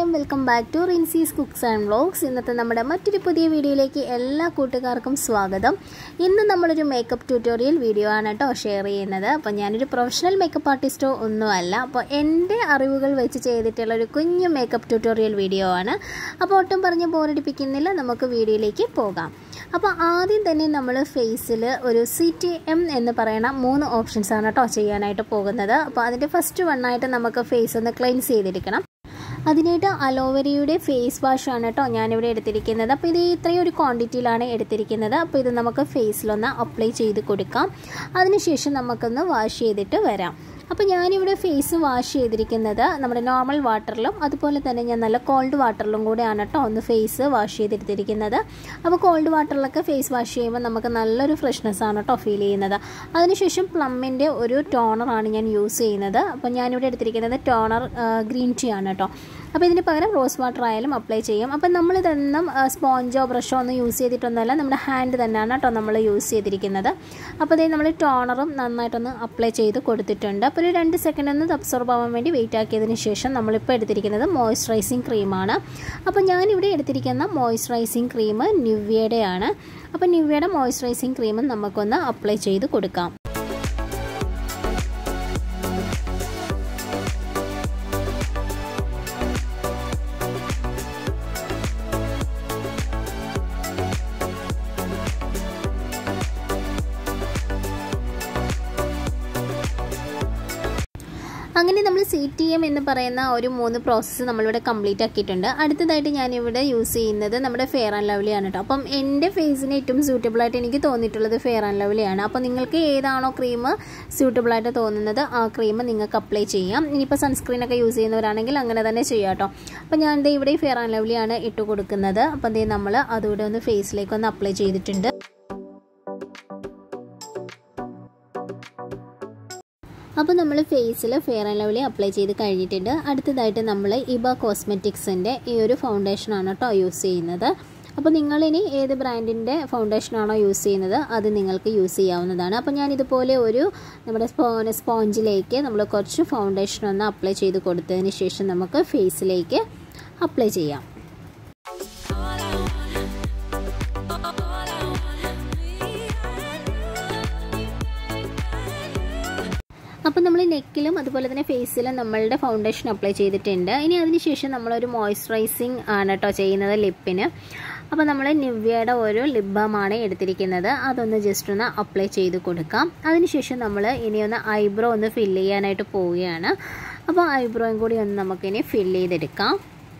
welcome back to Rincy's cooks and vlogs ഇന്നത്തെ നമ്മുടെ മറ്റൊരു പുതിയ വീഡിയോയിലേക്ക് എല്ലാ കൂട്ടുകാർക്കും സ്വാഗതം ഇന്ന് നമ്മളൊരു മേക്കപ്പ് ട്യൂട്ടോറിയൽ വീഡിയോ ആണ് കേട്ടോ ഷെയർ ചെയ്യുന്നത് അപ്പോൾ ഞാനൊരു പ്രൊഫഷണൽ മേക്കപ്പ് ആർട്ടിസ്റ്റോ ഒന്നുമല്ല അപ്പോൾ എൻ്റെ അറിവുകൾ വെച്ച് ചെയ്തിട്ടുള്ള ഒരു കുഞ്ഞു മേക്കപ്പ് ട്യൂട്ടോറിയൽ വീഡിയോ ആണ് അപ്പോൾ ഒട്ടും പറഞ്ഞ് ബോറടിപ്പിക്കുന്നില്ല നമുക്ക് വീഡിയോയിലേക്ക് പോകാം അപ്പോൾ ആദ്യം തന്നെ നമ്മൾ ഫേസിൽ ഒരു സി ടി എം എന്ന് പറയുന്ന മൂന്ന് ഓപ്ഷൻസ് ആണ് കേട്ടോ ചെയ്യാനായിട്ട് പോകുന്നത് അപ്പോൾ അതിൻ്റെ ഫസ്റ്റ് വണ്ണായിട്ട് നമുക്ക് ഫേസ് ഒന്ന് ക്ലെൻസ് ചെയ്തിരിക്കണം അതിനായിട്ട് അലോവേരയുടെ ഫേസ് വാഷ് ആണ് കേട്ടോ ഞാനിവിടെ എടുത്തിരിക്കുന്നത് അപ്പോൾ ഇത് ഇത്രയും ഒരു ക്വാണ്ടിറ്റിയിലാണ് എടുത്തിരിക്കുന്നത് അപ്പോൾ ഇത് നമുക്ക് ഫേസിലൊന്ന് അപ്ലൈ ചെയ്ത് കൊടുക്കാം അതിനുശേഷം നമുക്കൊന്ന് വാഷ് ചെയ്തിട്ട് വരാം അപ്പോൾ ഞാനിവിടെ ഫേസ് വാഷ് ചെയ്തിരിക്കുന്നത് നമ്മുടെ നോർമൽ വാട്ടറിലും അതുപോലെ തന്നെ ഞാൻ നല്ല കോൾഡ് വാട്ടറിലും കൂടെയാണ് കേട്ടോ ഒന്ന് ഫേസ് വാഷ് ചെയ്തെടുത്തിരിക്കുന്നത് അപ്പോൾ കോൾഡ് വാട്ടറിലൊക്കെ ഫേസ് വാഷ് ചെയ്യുമ്പോൾ നമുക്ക് നല്ലൊരു ഫ്രഷ്നെസ് ആണ് കേട്ടോ ഫീൽ ചെയ്യുന്നത് അതിനുശേഷം പ്ലമ്മിൻ്റെ ഒരു ടോണറാണ് ഞാൻ യൂസ് ചെയ്യുന്നത് അപ്പോൾ ഞാനിവിടെ എടുത്തിരിക്കുന്നത് ടോണർ ഗ്രീൻ ടീ ആണ് കേട്ടോ അപ്പോൾ ഇതിന് പകരം റോസ് വാട്ടർ ആയാലും അപ്ലൈ ചെയ്യും അപ്പം നമ്മളിതൊന്നും സ്പോഞ്ചോ ബ്രഷോ ഒന്നും യൂസ് ചെയ്തിട്ടൊന്നുമല്ല നമ്മുടെ ഹാൻഡ് തന്നെയാണ് കേട്ടോ നമ്മൾ യൂസ് ചെയ്തിരിക്കുന്നത് അപ്പോൾ ഇതേ നമ്മൾ ടോണറും നന്നായിട്ടൊന്ന് അപ്ലൈ ചെയ്ത് കൊടുത്തിട്ടുണ്ട് അപ്പോൾ ഒരു രണ്ട് സെക്കൻഡ് ഒന്ന് അബ്സോർബ് ആവാൻ വേണ്ടി വെയിറ്റ് ആക്കിയതിന് ശേഷം നമ്മളിപ്പോൾ എടുത്തിരിക്കുന്നത് മോയ്സ്ചറൈസിങ് ക്രീമാണ് അപ്പോൾ ഞാനിവിടെ എടുത്തിരിക്കുന്ന മോയ്സ്ചറൈസിങ് ക്രീം നിവ്യയുടെയാണ് അപ്പോൾ നിവ്യയുടെ മോയ്സ്ചറൈസിങ് ക്രീമും നമുക്കൊന്ന് അപ്ലൈ ചെയ്ത് കൊടുക്കാം അങ്ങനെ നമ്മൾ സി ടി എം എന്ന് പറയുന്ന ഒരു മൂന്ന് പ്രോസസ്സ് നമ്മളിവിടെ കംപ്ലീറ്റ് ആക്കിയിട്ടുണ്ട് അടുത്തതായിട്ട് ഞാനിവിടെ യൂസ് ചെയ്യുന്നത് നമ്മുടെ ഫെയർ ആൻഡ് ലവ്ലി ആണ് കേട്ടോ അപ്പം എൻ്റെ ഫേസിന് ഏറ്റവും സൂട്ടബിൾ ആയിട്ട് എനിക്ക് തോന്നിയിട്ടുള്ളത് ഫെയർ ആൻഡ് ലവ്ലി ആണ് അപ്പോൾ നിങ്ങൾക്ക് ഏതാണോ ക്രീം സൂട്ടബിൾ ആയിട്ട് തോന്നുന്നത് ആ ക്രീം നിങ്ങൾക്ക് അപ്ലൈ ചെയ്യാം ഇനിയിപ്പോൾ സൺസ്ക്രീൻ ഒക്കെ യൂസ് ചെയ്യുന്നവരാണെങ്കിൽ അങ്ങനെ തന്നെ ചെയ്യാം കേട്ടോ അപ്പോൾ ഞാൻ ദേ ഇവിടെ ഫെയർ ആൻഡ് ലവ്ലി ആണ് ഇട്ട് കൊടുക്കുന്നത് അപ്പം ദേ നമ്മൾ അതുകൂടെ ഒന്ന് ഫേസിലേക്ക് ഒന്ന് അപ്ലൈ ചെയ്തിട്ടുണ്ട് അപ്പോൾ നമ്മൾ ഫേസിൽ ഫെയർ ആൻഡ് ലവ്ലി അപ്ലൈ ചെയ്ത് കഴിഞ്ഞിട്ടുണ്ട് അടുത്തതായിട്ട് നമ്മൾ ഇബ കോസ്മെറ്റിക്സിൻ്റെ ഈ ഒരു ഫൗണ്ടേഷനാണ് കേട്ടോ യൂസ് ചെയ്യുന്നത് അപ്പോൾ നിങ്ങളിനി ഏത് ബ്രാൻഡിൻ്റെ ഫൗണ്ടേഷനാണോ യൂസ് ചെയ്യുന്നത് അത് നിങ്ങൾക്ക് യൂസ് ചെയ്യാവുന്നതാണ് അപ്പോൾ ഞാൻ ഇതുപോലെ ഒരു നമ്മുടെ സ്പോ സ്പോഞ്ചിലേക്ക് നമ്മൾ കുറച്ച് ഫൗണ്ടേഷൻ ഒന്ന് അപ്ലൈ ചെയ്ത് കൊടുത്തതിന് ശേഷം നമുക്ക് ഫേസിലേക്ക് അപ്ലൈ ചെയ്യാം അപ്പോൾ നമ്മൾ നെക്കിലും അതുപോലെ തന്നെ ഫേസിലും നമ്മളുടെ ഫൗണ്ടേഷൻ അപ്ലൈ ചെയ്തിട്ടുണ്ട് ഇനി അതിനുശേഷം നമ്മളൊരു മോയ്സ്ചറൈസിങ് ആണ് കേട്ടോ ചെയ്യുന്നത് ലിപ്പിന് അപ്പോൾ നമ്മൾ നിവ്യയുടെ ഒരു ലിപ് ബാമാണ് എടുത്തിരിക്കുന്നത് അതൊന്ന് ജസ്റ്റ് ഒന്ന് അപ്ലൈ ചെയ്ത് കൊടുക്കാം അതിനുശേഷം നമ്മൾ ഇനി ഒന്ന് ഐബ്രോ ഒന്ന് ഫില്ല് ചെയ്യാനായിട്ട് പോവുകയാണ് അപ്പോൾ ഐബ്രോയും കൂടി ഒന്ന് നമുക്കിനി ഫില്ല് ചെയ്തെടുക്കാം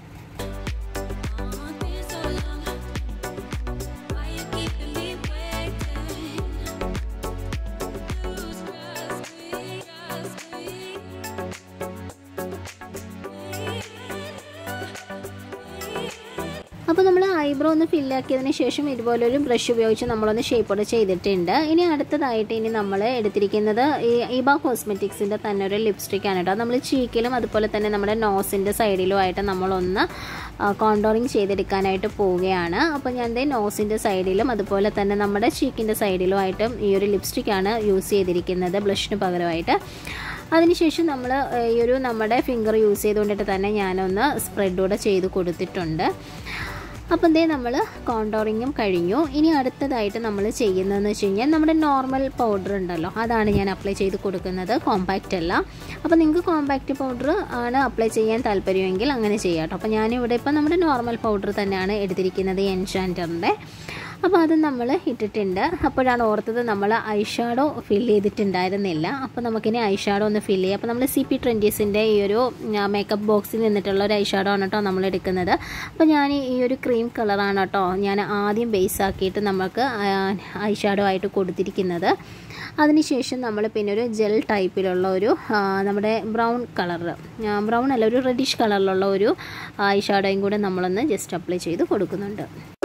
അപ്പോൾ നമ്മൾ ഐബ്രോ ഒന്ന് ഫില്ലാക്കിയതിന് ശേഷം ഇതുപോലൊരു ബ്രഷ് ഉപയോഗിച്ച് നമ്മളൊന്ന് ഷേപ്പോട് ചെയ്തിട്ടുണ്ട് ഇനി അടുത്തതായിട്ട് ഇനി നമ്മൾ എടുത്തിരിക്കുന്നത് ഈ ഇബ കോസ്മെറ്റിക്സിൻ്റെ തന്നെ ഒരു ലിപ്സ്റ്റിക് ആണ് കേട്ടോ നമ്മൾ ചീക്കിലും അതുപോലെ തന്നെ നമ്മുടെ നോസിൻ്റെ സൈഡിലുമായിട്ട് നമ്മളൊന്ന് കോണ്ടോറിങ് ചെയ്തെടുക്കാനായിട്ട് പോവുകയാണ് അപ്പോൾ ഞാൻ ദേ നോസിൻ്റെ സൈഡിലും അതുപോലെ തന്നെ നമ്മുടെ ചീക്കിൻ്റെ സൈഡിലുമായിട്ടും ഈ ഒരു ലിപ്സ്റ്റിക്കാണ് യൂസ് ചെയ്തിരിക്കുന്നത് ബ്ലഷിന് പകരമായിട്ട് അതിനുശേഷം നമ്മൾ ഈ ഒരു നമ്മുടെ ഫിംഗർ യൂസ് ചെയ്തുകൊണ്ടിട്ട് തന്നെ ഞാനൊന്ന് സ്പ്രെഡൂടെ ചെയ്ത് കൊടുത്തിട്ടുണ്ട് അപ്പം എന്തേ നമ്മൾ കോണ്ടോറിങ്ങും കഴിഞ്ഞു ഇനി അടുത്തതായിട്ട് നമ്മൾ ചെയ്യുന്നതെന്ന് വെച്ച് കഴിഞ്ഞാൽ നമ്മുടെ നോർമൽ പൗഡർ ഉണ്ടല്ലോ അതാണ് ഞാൻ അപ്ലൈ ചെയ്ത് കൊടുക്കുന്നത് കോമ്പാക്റ്റ് അല്ല അപ്പോൾ നിങ്ങൾക്ക് കോമ്പാക്റ്റ് പൗഡർ ആണ് അപ്ലൈ ചെയ്യാൻ താല്പര്യമെങ്കിൽ അങ്ങനെ ചെയ്യാം കേട്ടോ അപ്പോൾ ഞാനിവിടെ ഇപ്പം നമ്മുടെ നോർമൽ പൗഡർ തന്നെയാണ് എടുത്തിരിക്കുന്നത് എൻഷാൻറ്ററിൻ്റെ അപ്പോൾ അത് നമ്മൾ ഇട്ടിട്ടുണ്ട് അപ്പോഴാണ് ഓർത്തത് നമ്മൾ ഐ ഷാഡോ ഫില്ല് ചെയ്തിട്ടുണ്ടായിരുന്നില്ല അപ്പോൾ നമുക്കിനി ഐ ഷാഡോ ഒന്ന് ഫില്ല് ചെയ്യാം അപ്പോൾ നമ്മൾ സി പി ട്വൻറ്റീസിൻ്റെ ഈ ഒരു മേക്കപ്പ് ബോക്സിൽ നിന്നിട്ടുള്ള ഒരു ഐ ഷാഡോ ആണ് കേട്ടോ നമ്മൾ എടുക്കുന്നത് അപ്പോൾ ഞാൻ ഈ ഒരു ക്രീം കളറാണ് കേട്ടോ ഞാൻ ആദ്യം ബേസ് ആക്കിയിട്ട് നമുക്ക് ഐ ഷാഡോ ആയിട്ട് കൊടുത്തിരിക്കുന്നത് അതിനുശേഷം നമ്മൾ പിന്നെ ഒരു ജെൽ ടൈപ്പിലുള്ള ഒരു നമ്മുടെ ബ്രൗൺ കളർ ബ്രൗൺ അല്ല ഒരു റെഡിഷ് കളറിലുള്ള ഒരു ഐ ഷാഡോയും കൂടെ നമ്മളൊന്ന് ജസ്റ്റ് അപ്ലൈ ചെയ്ത് കൊടുക്കുന്നുണ്ട്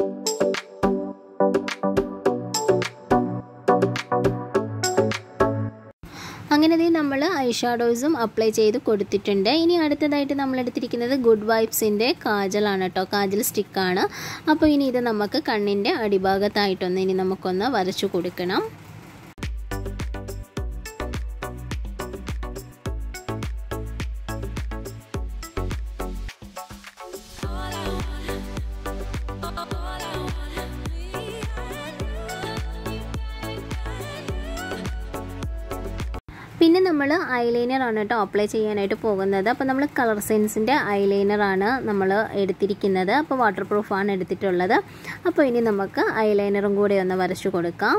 അങ്ങനെ ദേ നമ്മൾ ഐ ഷാഡോസും അപ്ലൈ ചെയ്ത് കൊടുത്തിട്ടുണ്ട് ഇനി അടുത്തതായിട്ട് നമ്മൾ എടുത്തിരിക്കുന്നത് ഗുഡ് വൈബ്സിൻ്റെ കാജലാണ് കേട്ടോ കാജൽ സ്റ്റിക്കാണ് അപ്പോൾ ഇനി ഇത് നമുക്ക് കണ്ണിൻ്റെ അടിഭാഗത്തായിട്ടൊന്ന് ഇനി നമുക്കൊന്ന് വരച്ചു കൊടുക്കണം പിന്നെ നമ്മൾ ഐലൈനറാണ് കേട്ടോ അപ്ലൈ ചെയ്യാനായിട്ട് പോകുന്നത് അപ്പോൾ നമ്മൾ കളർ സെൻസിൻ്റെ ഐലൈനറാണ് നമ്മൾ എടുത്തിരിക്കുന്നത് അപ്പോൾ വാട്ടർ പ്രൂഫാണ് എടുത്തിട്ടുള്ളത് അപ്പോൾ ഇനി നമുക്ക് ഐലൈനറും കൂടെ ഒന്ന് വരച്ചു കൊടുക്കാം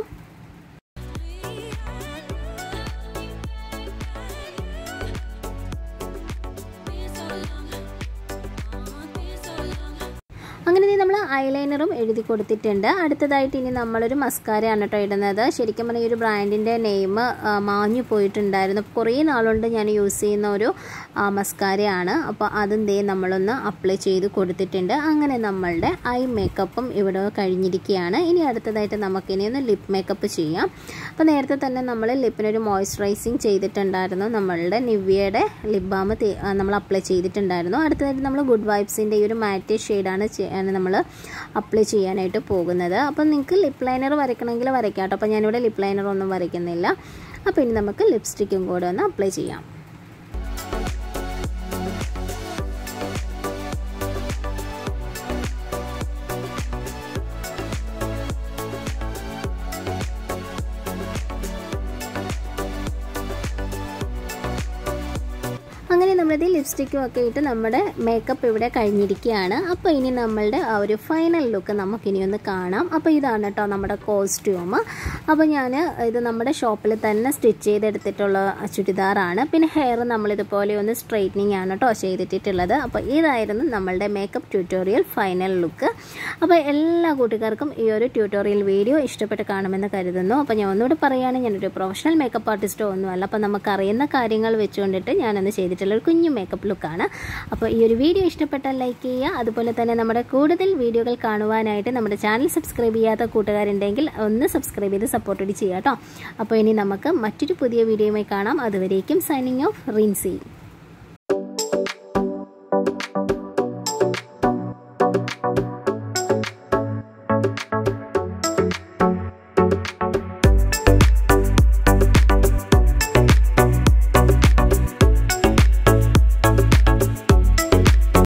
അങ്ങനെ നമ്മൾ ഐലൈനറും എഴുതി കൊടുത്തിട്ടുണ്ട് അടുത്തതായിട്ട് ഇനി നമ്മളൊരു മസ്കാരയാണ് കേട്ടോ ഇടുന്നത് ശരിക്കും പറഞ്ഞാൽ ഈ ഒരു ബ്രാൻഡിൻ്റെ നെയിം മാഞ്ഞു പോയിട്ടുണ്ടായിരുന്നു കുറേ നാളുകൊണ്ട് ഞാൻ യൂസ് ചെയ്യുന്ന ഒരു മസ്കാരയാണ് അപ്പോൾ അതും ദേ നമ്മളൊന്ന് അപ്ലൈ ചെയ്ത് കൊടുത്തിട്ടുണ്ട് അങ്ങനെ നമ്മളുടെ ഐ മേക്കപ്പും ഇവിടെ കഴിഞ്ഞിരിക്കുകയാണ് ഇനി അടുത്തതായിട്ട് നമുക്കിനി ഒന്ന് ലിപ്പ് മേക്കപ്പ് ചെയ്യാം അപ്പോൾ നേരത്തെ തന്നെ നമ്മൾ ലിപ്പിനൊരു മോയ്സ്ചറൈസിങ് ചെയ്തിട്ടുണ്ടായിരുന്നു നമ്മളുടെ നിവ്യയുടെ ലിപ് ബാം നമ്മൾ അപ്ലൈ ചെയ്തിട്ടുണ്ടായിരുന്നു അടുത്തതായിട്ട് നമ്മൾ ഗുഡ് വൈബ്സിൻ്റെ ഈ ഒരു മാറ്റ് ഷെയ്ഡാണ് ആണ് നമ്മൾ അപ്ലൈ ചെയ്യാനായിട്ട് പോകുന്നത് അപ്പം നിങ്ങൾക്ക് ലിപ്പ് ലൈനർ വരയ്ക്കണമെങ്കിൽ വരയ്ക്കാം കേട്ടോ അപ്പോൾ ഞാനിവിടെ ലിപ്പ് ലൈനർ ഒന്നും വരയ്ക്കുന്നില്ല അപ്പോൾ ഇനി നമുക്ക് ലിപ്സ്റ്റിക്കും കൂടെ ഒന്ന് അപ്ലൈ ചെയ്യാം അങ്ങനെ നമ്മളിത് ലിപ്സ്റ്റിക്കും ഒക്കെ ഇട്ട് നമ്മുടെ മേക്കപ്പ് ഇവിടെ കഴിഞ്ഞിരിക്കുകയാണ് അപ്പോൾ ഇനി നമ്മളുടെ ആ ഒരു ഫൈനൽ ലുക്ക് നമുക്കിനി ഒന്ന് കാണാം അപ്പോൾ ഇതാണ് കേട്ടോ നമ്മുടെ കോസ്റ്റ്യൂം അപ്പോൾ ഞാൻ ഇത് നമ്മുടെ ഷോപ്പിൽ തന്നെ സ്റ്റിച്ച് ചെയ്തെടുത്തിട്ടുള്ള ചുരിദാറാണ് പിന്നെ ഹെയർ നമ്മളിതുപോലെ ഒന്ന് സ്ട്രെയിറ്റനിങ് ആണ് കേട്ടോ ചെയ്തിട്ടുള്ളത് അപ്പോൾ ഇതായിരുന്നു നമ്മളുടെ മേക്കപ്പ് ട്യൂട്ടോറിയൽ ഫൈനൽ ലുക്ക് അപ്പോൾ എല്ലാ കൂട്ടുകാർക്കും ഈ ഒരു ട്യൂട്ടോറിയൽ വീഡിയോ ഇഷ്ടപ്പെട്ട് കാണുമെന്ന് കരുതുന്നു അപ്പോൾ ഞാൻ ഒന്നുകൂടി പറയുകയാണ് ഞാനൊരു പ്രൊഫഷണൽ മേക്കപ്പ് ആർട്ടിസ്റ്റോ ഒന്നുമല്ല അപ്പോൾ നമുക്കറിയുന്ന കാര്യങ്ങൾ വെച്ചുകൊണ്ടിട്ട് ഞാനൊന്ന് ചെയ്തിട്ടുള്ള ഒരു കുഞ്ഞു മേക്കപ്പ് ലുക്കാണ് അപ്പോൾ ഈ ഒരു വീഡിയോ ഇഷ്ടപ്പെട്ടാൽ ലൈക്ക് ചെയ്യുക അതുപോലെ തന്നെ നമ്മുടെ കൂടുതൽ വീഡിയോകൾ കാണുവാനായിട്ട് നമ്മുടെ ചാനൽ സബ്സ്ക്രൈബ് ചെയ്യാത്ത കൂട്ടുകാരുണ്ടെങ്കിൽ ഒന്ന് സബ്സ്ക്രൈബ് ചെയ്ത് സപ്പോർട്ട് ചെയ്യുക കേട്ടോ അപ്പോൾ ഇനി നമുക്ക് മറ്റൊരു പുതിയ വീഡിയോയുമായി കാണാം അതുവരേക്കും സൈനിങ് ഓഫ് റിൻസി